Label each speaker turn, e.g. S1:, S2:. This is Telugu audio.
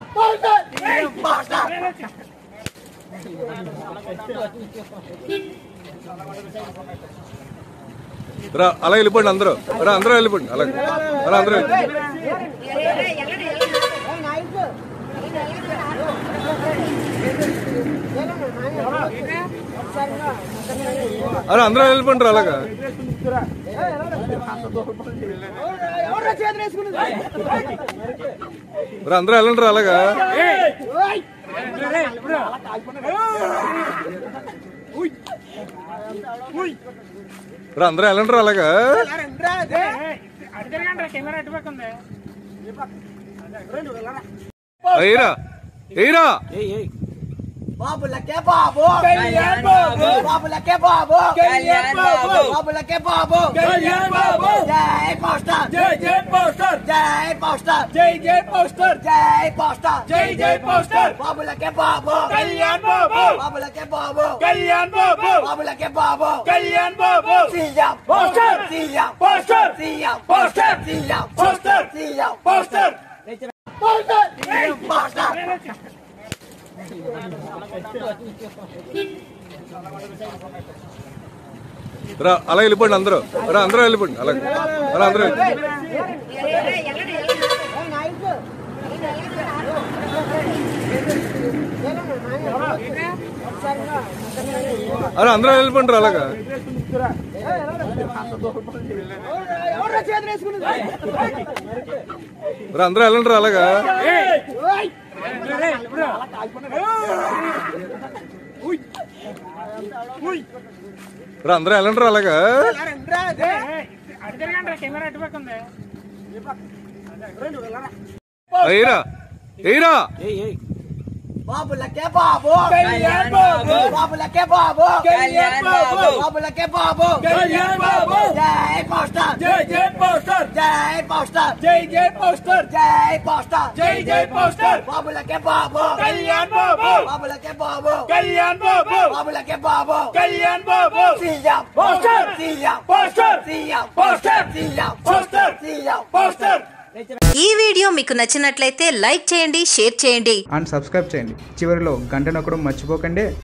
S1: రా అలా వెళ్ళిపోండి అందరూ రా అందరూ వెళ్ళిపోండి అలాగే రా అందరూ అరే అందరూ వెళ్ళిపోండి రా అలాగా రా అందరూ వెళ్ళండి రా అలాగా రా అందరూ వెళ్ళండి రా అలాగా ఎయిరా ఎయిరా
S2: బాబులకే బాబు
S3: కళ్యాణ్ బాబు.
S2: బాబులకే బాబు
S3: కళ్యాణ్ బాబు.
S2: బాబులకే బాబు
S3: కళ్యాణ్ బాబు.
S2: జై పోస్టర్
S3: జై జై పోస్టర్
S2: జై పోస్టర్
S3: జై జై పోస్టర్
S2: జై పోస్టర్
S3: జై జై పోస్టర్
S2: బాబులకే బాబు
S3: కళ్యాణ్ బాబు
S2: బాబులకే బాబు
S3: కళ్యాణ్ బాబు
S2: బాబులకే Babu
S3: Kalyan Babu
S2: CM
S3: poster.
S2: CM
S3: poster.
S2: CM
S3: poster.
S2: CM
S3: poster.
S2: CM
S3: poster
S2: poster
S1: రా అలా వెళ్ళిపోండి అందరూ రా అందరూ వెళ్ళిపోండి అలాగే రా అందరూ అరే అందరూ వెళ్ళిపోండి రా అలాగా రా అందరూ వెళ్ళండి రా అలాగా రా అందరూ వెళ్ళండి రా అలాగా ఎయిరా ఎయిరా
S2: బాబులకే బాబు
S3: కళ్యాణ్ బాబు.
S2: బాబులకే బాబు
S3: కళ్యాణ్ బాబు.
S2: బాబులకే బాబు
S3: కళ్యాణ్ బాబు.
S2: జై పోస్టర్
S3: జై జై పోస్టర్
S2: జై పోస్టర్
S3: జై జై పోస్టర్
S2: జై పోస్టర్
S3: జై జై పోస్టర్
S2: బాబులకే బాబు
S3: కళ్యాణ్ బాబు
S2: బాబులకే బాబు
S3: కళ్యాణ్ బాబు
S2: బాబులకే Babu
S3: Kalyan Babu
S2: CM
S3: poster.
S2: CM
S3: poster.
S2: CM
S3: poster.
S2: CM
S3: poster.
S2: CM
S3: poster
S4: ఈ వీడియో మీకు నచ్చినట్లయితే లైక్ చేయండి షేర్ చేయండి
S5: అండ్ సబ్స్క్రైబ్ చేయండి చివరిలో గంట నొక్కడం మర్చిపోకండి